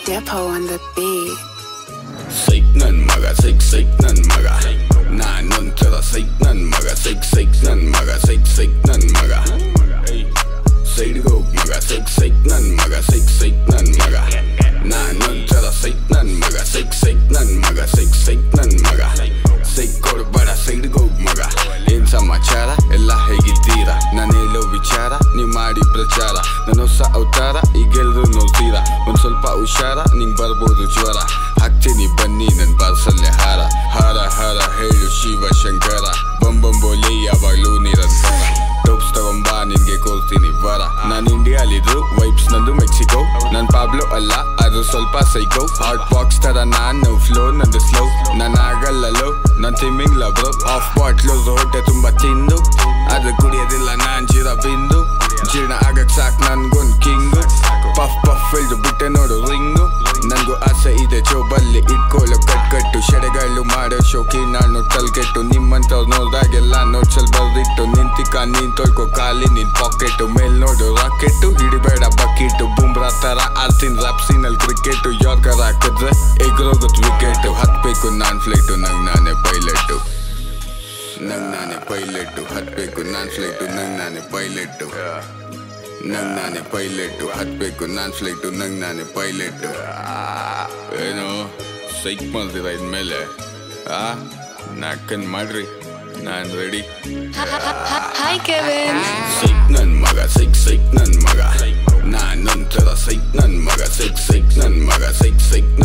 Depot on the beat. ಸೈಕ್ ನನ್ ಮಗ ಸೈಕ್ ಸೈಕ್ ನನ್ ಮಗ ನಾನೊಂಥರ ಸೈಕ್ ನನ್ ಮಗ ಸೈಕ್ ಸೈಕ್ ನನ್ ಮಗ ಸೈಕ್ ಸೈಕ್ ನನ್ ಮಗ ಸೈಡ್ಗೆ ಹೋಗ್ ಮಗ ಸೈಕ್ ಸೈಕ್ ನನ್ ಮಗ ಸೈಕ್ ಸೈಕ್ ನನ್ ಮಗ ನಾನೊಂಥರ ಸೈಕ್ ನನ್ ಮಗ ಸೈಕ್ ಸೈಕ್ ನನ್ ಮಗ ಸೈಕ್ ಸೈಕ್ ನನ್ ಮಗ ಸೈಕ್ ಕೊಡ್ಬೇಡ ಸೈಡ್ಗೆ ಹೋಗ್ ಮಗ ಏನ್ ಸಮಾಚಾರ ಎಲ್ಲ ಹೇಗಿದ್ದೀರಾ ನಾನು ಹೇಳೋ ವಿಚಾರ ನೀವ್ ಮಾಡಿ ಪ್ರಚಾರ ನನ್ನ ಹೊಸ ಅವತಾರ ಈಗೆಲ್ರು ನೋಡ್ತೀರಾ ಒಂದ್ ಸ್ವಲ್ಪ ಹುಷಾರ ನಿಂಗ್ ಬರ್ಬೋದು ಜ್ವರ ಹಾಕ್ತೀನಿ ಬನ್ನಿ ನನ್ ಪಾರ್ಸಲ್ಲೆ ಹಾರ ಹಾರ ಹಾರ ಹೇಳು ಶಿವ ಶಂಕರ ಬಂಬಂಬೋಲಿ ಯಾವಾಗ್ಲೂ ನಿರಂತರ ಟೋಪ್ಸ್ ತಗೊಂಬಾ ನಿನ್ಗೆ ಕೋರ್ತೀನಿ ವರ ನಾನ್ ಇಂಡಿಯಾಲಿದ್ರು ವೈಬ್ಸ್ ನಂದು ಮೆಕ್ಸಿಕೋ ನನ್ ಪಾಬ್ಲೋ ಅಲ್ಲ ಅದು ಸ್ವಲ್ಪ ಸೈಕೋ ಹಾಟ್ ಬಾಕ್ಸ್ ತರ ನಾನು ಫ್ಲೋ ನಂದು ಸ್ಲೋ ನಾನು ಆಗಲ್ಲ ಲೋ ನಾನ್ ತಿಮ್ಮಿಂಗ್ ಬ್ರೋ ಆಫ್ ಬಾಟ್ಲು ಹೊಟ್ಟೆ ತುಂಬಾ ತಿಂದು ಅದು ಕುಡಿಯೋದಿಲ್ಲ ನಾನ್ ಜೀರ ಬಿಂದು ಜೀರ್ಣ ಆಗಕ್ ಸಾಕ್ ನನ್ಗೊಂದ್ ಕಿಂಗು ಪಫ್ ಪಫ್ ಇಲ್ದು ಬಿಟ್ಟೆ ನೋಡು ರಿಂಗು ನನ್ಗೂ ಆಸೆ ಇದೆ ಜೋಬಲ್ಲಿ ಇಟ್ಕೊಳ್ಳೋ ಕಟ್ ಕಟ್ಟು ಶೆಡೆಗಳು ಮಾಡೋ ಶೋಕಿ ನಾನು ತಲ್ಕೆಟ್ಟು ನಿಮ್ಮಂತವ್ರು ನೋಡ್ದಾಗೆಲ್ಲ ನೋಟ್ಸಲ್ ಬರ್ದಿಟ್ಟು ನಿಂತಿಕ ನೀನ್ ತೊಳ್ಕೊ ಖಾಲಿ ನಿನ್ ಪಾಕೆಟ್ ಮೇಲ್ ನೋಡು ರಾಕೆಟ್ ಹಿಡಿಬೇಡ ಬಕೀಟು ಬುಮ್ರಾ ತರ ಆಡ್ತೀನಿ ರಾಪ್ಸಿನಲ್ಲಿ ಕ್ರಿಕೆಟ್ ಯಾರ್ಕರ್ ಹಾಕಿದ್ರೆ ಎಗ್ರೋಗುತ್ತೆ ವಿಕೆಟ್ ಹತ್ಬೇಕು ನಾನ್ ಫ್ಲೈಟು ನಂಗ್ ನಾನೇ ಪೈಲಟ್ಟು ನಂಗ್ ನಾನೇ ಪೈಲಟ್ಟು ಹತ್ಬೇಕು ನಾನ್ ಫ್ಲೈಟು ನಂಗ್ ನಾನೇ ಪೈಲಟ್ಟು ನಂಗ್ ನಾನೇ ಪೈಲಟ್ಟು ಹತ್ಬೇಕು ನಾನ್ ಫ್ಲೈಟು ನಂಗ್ ನಾನೇ ಪೈಲಟ್ಟು ಏನು ಸೈಕ್ ಮಾಡ್ತೀರ ಇದ್ಮೇಲೆ ಆ ನಾಕನ್ ಮಾಡ್ರಿ ನಾನ್ ರೆಡಿ Hi, Kevin. ಸೈಕ್ ನನ್ ಮಗ ಸೈಕ್ ಸೈಕ್ ನನ್ ಮಗ ನಾನೊಂಥರ ಸೈಕ್ ನನ್ ಮಗ ಸೈಕ್ ಸೈಕ್ ನನ್ ಮಗ ಸೈಕ್ ಸೈಕ್